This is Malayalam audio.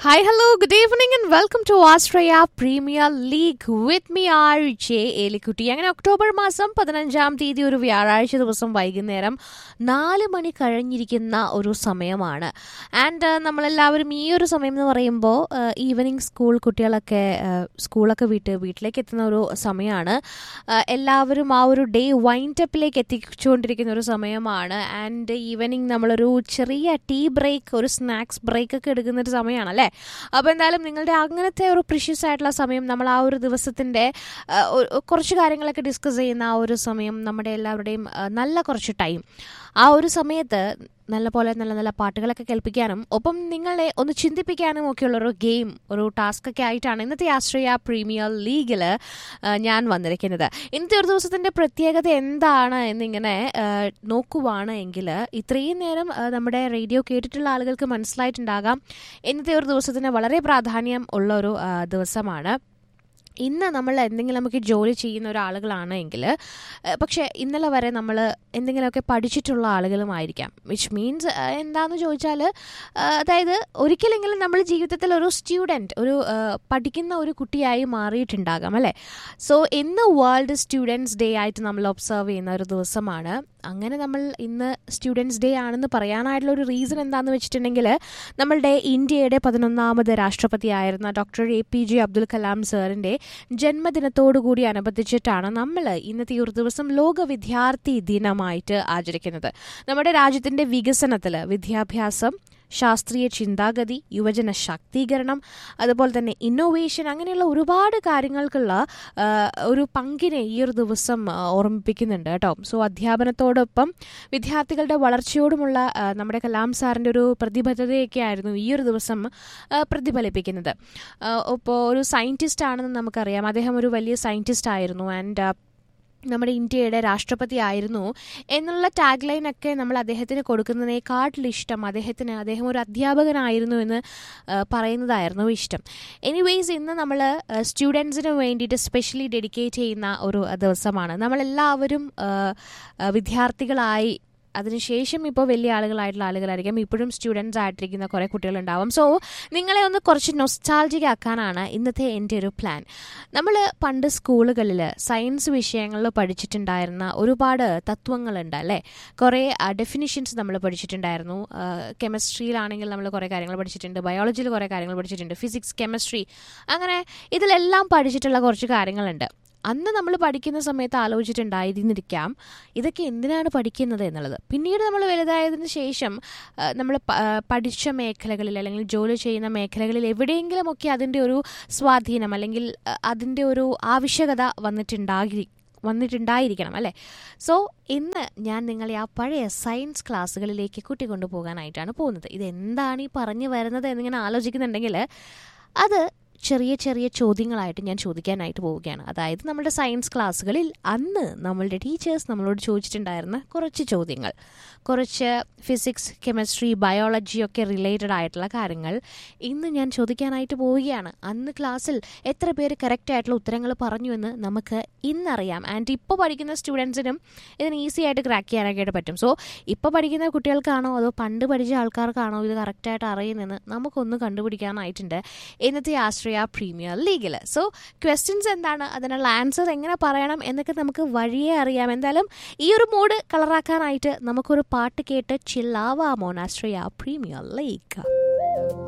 Hi, hello, good evening, and welcome to Australia Premier League with me, RJ Elikutty അങ്ങനെ ഒക്ടോബർ മാസം പതിനഞ്ചാം തീയതി ഒരു വ്യാഴാഴ്ച ദിവസം വൈകുന്നേരം നാല് മണി കഴിഞ്ഞിരിക്കുന്ന ഒരു സമയമാണ് ആൻഡ് നമ്മളെല്ലാവരും ഈ ഒരു സമയം എന്ന് പറയുമ്പോൾ ഈവനിങ് സ്കൂൾ കുട്ടികളൊക്കെ uh, സ്കൂളൊക്കെ വിട്ട് വീട്ടിലേക്ക് എത്തുന്ന ഒരു സമയമാണ് Uh, എല്ലാവരും ആ ഒരു ഡേ വൈൻഡപ്പിലേക്ക് എത്തിച്ചുകൊണ്ടിരിക്കുന്ന ഒരു സമയമാണ് ആൻഡ് ഈവനിങ് നമ്മളൊരു ചെറിയ ടീ ബ്രേക്ക് ഒരു സ്നാക്സ് ബ്രേക്ക് ഒക്കെ എടുക്കുന്ന ഒരു സമയമാണ് അല്ലേ അപ്പോൾ എന്തായാലും നിങ്ങളുടെ അങ്ങനത്തെ ഒരു പ്രിഷ്യസ് ആയിട്ടുള്ള സമയം നമ്മൾ ആ ഒരു ദിവസത്തിൻ്റെ കുറച്ച് കാര്യങ്ങളൊക്കെ ഡിസ്കസ് ചെയ്യുന്ന ആ ഒരു സമയം നമ്മുടെ എല്ലാവരുടെയും ആ, നല്ല കുറച്ച് ടൈം ആ ഒരു സമയത്ത് നല്ല പോലെ നല്ല നല്ല പാട്ടുകളൊക്കെ കേൾപ്പിക്കാനും ഒപ്പം നിങ്ങളെ ഒന്ന് ചിന്തിപ്പിക്കാനും ഒക്കെയുള്ള ഒരു ഗെയിം ഒരു ടാസ്ക് ഒക്കെ ആയിട്ടാണ് ഇന്നത്തെ ആശ്രയ പ്രീമിയർ ലീഗിൽ ഞാൻ വന്നിരിക്കുന്നത് ഇന്നത്തെ ഒരു ദിവസത്തിൻ്റെ പ്രത്യേകത എന്താണ് എന്നിങ്ങനെ ആ, നോക്കുവാണ് എങ്കിൽ ഇത്രയും നേരം ആ, നമ്മുടെ റേഡിയോ കേട്ടിട്ടുള്ള ആളുകൾക്ക് മനസ്സിലായിട്ടുണ്ടാകാം ഇന്നത്തെ ഒരു ദിവസത്തിന് വളരെ പ്രാധാന്യം ഉള്ള ഒരു ആ, ദിവസമാണ് ഇന്ന് നമ്മൾ എന്തെങ്കിലും നമുക്ക് ജോലി ചെയ്യുന്ന ഒരാളുകളാണ് എങ്കിൽ പക്ഷേ ഇന്നലെ വരെ നമ്മൾ എന്തെങ്കിലുമൊക്കെ പഠിച്ചിട്ടുള്ള ആളുകളുമായിരിക്കാം വിച്ച് മീൻസ് എന്താണെന്ന് ചോദിച്ചാൽ അതായത് ഒരിക്കലെങ്കിലും നമ്മൾ ജീവിതത്തിൽ ഒരു സ്റ്റുഡൻറ്റ് ഒരു ആ, പഠിക്കുന്ന ഒരു കുട്ടിയായി മാറിയിട്ടുണ്ടാകാം അല്ലേ സോ ഇന്ന് വേൾഡ് സ്റ്റുഡൻസ് ഡേ ആയിട്ട് നമ്മൾ ഒബ്സർവ് ചെയ്യുന്ന ഒരു ദിവസമാണ് അങ്ങനെ നമ്മൾ ഇന്ന് സ്റ്റുഡൻസ് ഡേ ആണെന്ന് പറയാനായിട്ടുള്ള ഒരു റീസൺ എന്താണെന്ന് വെച്ചിട്ടുണ്ടെങ്കിൽ നമ്മളുടെ ഇന്ത്യയുടെ പതിനൊന്നാമത് രാഷ്ട്രപതിയായിരുന്ന doctor A P J Abdul Kalam സാറിൻ്റെ ജന്മദിനത്തോടുകൂടി അനുബന്ധിച്ചിട്ടാണ് നമ്മൾ ഇന്നത്തെ ഈ ഒരു ദിവസം ലോക വിദ്യാർത്ഥി ദിനമായിട്ട് ആചരിക്കുന്നത് നമ്മുടെ രാജ്യത്തിൻ്റെ വികസനത്തിൽ വിദ്യാഭ്യാസം ശാസ്ത്രീയ ചിന്താഗതി യുവജന ശാക്തീകരണം അതുപോലെ തന്നെ ഇന്നോവേഷൻ അങ്ങനെയുള്ള ഒരുപാട് കാര്യങ്ങൾക്കുള്ള ആ, ഒരു പങ്കിനെ ഈ ഒരു ദിവസം ആ, ഓർമ്മിപ്പിക്കുന്നുണ്ട് കേട്ടോ സോ അധ്യാപനത്തോടൊപ്പം വിദ്യാർത്ഥികളുടെ വളർച്ചയോടുമുള്ള ആ, നമ്മുടെ കലാം സാറിൻ്റെ ഒരു പ്രതിബദ്ധതയൊക്കെ ആയിരുന്നു ഈ ഒരു ദിവസം ആ, പ്രതിഫലിപ്പിക്കുന്നത് ഇപ്പോൾ ഒരു സയൻറ്റിസ്റ്റ് ആണെന്ന് നമുക്കറിയാം അദ്ദേഹം ഒരു വലിയ സയൻറ്റിസ്റ്റ് ആയിരുന്നു ആൻഡ് നമ്മുടെ ഇന്ത്യയുടെ രാഷ്ട്രപതി ആയിരുന്നു എന്നുള്ള ടാഗ് ലൈനൊക്കെ നമ്മൾ അദ്ദേഹത്തിന് കൊടുക്കുന്നതിനേക്കാട്ടിൽ ഇഷ്ടം അദ്ദേഹത്തിന് അദ്ദേഹം ഒരു അധ്യാപകനായിരുന്നു എന്ന് ആ, പറയുന്നതായിരുന്നു ഇഷ്ടം എനിവേയ്സ് ഇന്ന് നമ്മൾ സ്റ്റുഡൻസിന് വേണ്ടിയിട്ട് സ്പെഷ്യലി ഡെഡിക്കേറ്റ് ചെയ്യുന്ന ഒരു ദിവസമാണ് നമ്മളെല്ലാവരും ആ, ആ, വിദ്യാർത്ഥികളായി അതിനുശേഷം ഇപ്പോൾ വലിയ ആളുകളായിട്ടുള്ള ആളുകളായിരിക്കും ഇപ്പോഴും സ്റ്റുഡൻസ് ആയിട്ടിരിക്കുന്ന കുറേ കുട്ടികളുണ്ടാവും സോ നിങ്ങളെ ഒന്ന് കുറച്ച് നൊസ്റ്റാൾജിക് ആക്കാനാണ് ഇന്നത്തെ എൻ്റെ ഒരു പ്ലാൻ നമ്മൾ പണ്ട് സ്കൂളുകളിൽ സയൻസ് വിഷയങ്ങളിൽ പഠിച്ചിട്ടുണ്ടായിരുന്ന ഒരുപാട് തത്വങ്ങളുണ്ട് അല്ലേ കുറേ ഡെഫിനിഷൻസ് നമ്മൾ പഠിച്ചിട്ടുണ്ടായിരുന്നു കെമിസ്ട്രിയിലാണെങ്കിൽ നമ്മൾ കുറേ കാര്യങ്ങൾ പഠിച്ചിട്ടുണ്ട് ബയോളജിയിൽ കുറേ കാര്യങ്ങൾ പഠിച്ചിട്ടുണ്ട് ഫിസിക്സ് കെമിസ്ട്രി അങ്ങനെ ഇതിലെല്ലാം പഠിച്ചിട്ടുള്ള കുറച്ച് കാര്യങ്ങളുണ്ട് അന്ന് നമ്മൾ പഠിക്കുന്ന സമയത്ത് ആലോചിച്ചിട്ടുണ്ടായിരുന്നിരിക്കാം ഇതൊക്കെ എന്തിനാണ് പഠിക്കുന്നത് എന്നുള്ളത് പിന്നീട് നമ്മൾ വലുതായതിനു ശേഷം നമ്മൾ പഠിച്ച മേഖലകളിൽ അല്ലെങ്കിൽ ജോലി ചെയ്യുന്ന മേഖലകളിൽ എവിടെയെങ്കിലുമൊക്കെ അതിൻ്റെ ഒരു സ്വാധീനം അല്ലെങ്കിൽ ആ, അതിൻ്റെ ഒരു ആവശ്യകത വന്നിട്ടുണ്ടാകി വന്നിട്ടുണ്ടായിരിക്കണം അല്ലേ സോ ഇന്ന് ഞാൻ നിങ്ങളെ ആ പഴയ സയൻസ് ക്ലാസ്സുകളിലേക്ക് കൂട്ടിക്കൊണ്ടു പോകാനായിട്ടാണ് പോകുന്നത് ഇതെന്താണ് ഈ പറഞ്ഞു വരുന്നത് എന്നിങ്ങനെ ആലോചിക്കുന്നുണ്ടെങ്കിൽ അത് ചെറിയ ചെറിയ ചോദ്യങ്ങളായിട്ട് ഞാൻ ചോദിക്കാനായിട്ട് പോവുകയാണ് അതായത് നമ്മുടെ സയൻസ് ക്ലാസ്സുകളിൽ അന്ന് നമ്മളുടെ ടീച്ചേഴ്സ് നമ്മളോട് ചോദിച്ചിട്ടുണ്ടായിരുന്ന കുറച്ച് ചോദ്യങ്ങൾ കുറച്ച് ഫിസിക്സ് കെമിസ്ട്രി ബയോളജി ഒക്കെ റിലേറ്റഡ് ആയിട്ടുള്ള കാര്യങ്ങൾ ഇന്ന് ഞാൻ ചോദിക്കാനായിട്ട് പോവുകയാണ് അന്ന് ക്ലാസ്സിൽ എത്ര പേര് കറക്റ്റ് ആയിട്ടുള്ള ഉത്തരങ്ങൾ പറഞ്ഞു എന്ന് നമുക്ക് ഇന്നറിയാം ആൻഡ് ഇപ്പോൾ പഠിക്കുന്ന സ്റ്റുഡൻസിനും ഇതിന് ഈസി ആയിട്ട് ക്രാക്ക് ചെയ്യാനൊക്കെ പറ്റും സോ ഇപ്പോൾ പഠിക്കുന്ന കുട്ടികൾക്കാണോ അതോ പണ്ട് പഠിച്ച ആൾക്കാർക്കാണോ ഇത് കറക്റ്റായിട്ട് അറിയുന്നതെന്ന് നമുക്കൊന്ന് കണ്ടുപിടിക്കാനായിട്ടുണ്ട് ഇന്നത്തെ ആശ്രയ പ്രീമിയർ ലീഗിൽ സോ ക്വസ്റ്റ്യൻസ് എന്താണ് അതിനുള്ള ആൻസർ എങ്ങനെ പറയണം എന്നൊക്കെ നമുക്ക് വഴിയേ അറിയാം എന്തായാലും ഈ ഒരു മൂഡ് കളറാക്കാനായിട്ട് നമുക്കൊരു പാട്ട് കേട്ട് ചില്ലാവാമോ ആശ്രയ പ്രീമിയർ ലീഗ്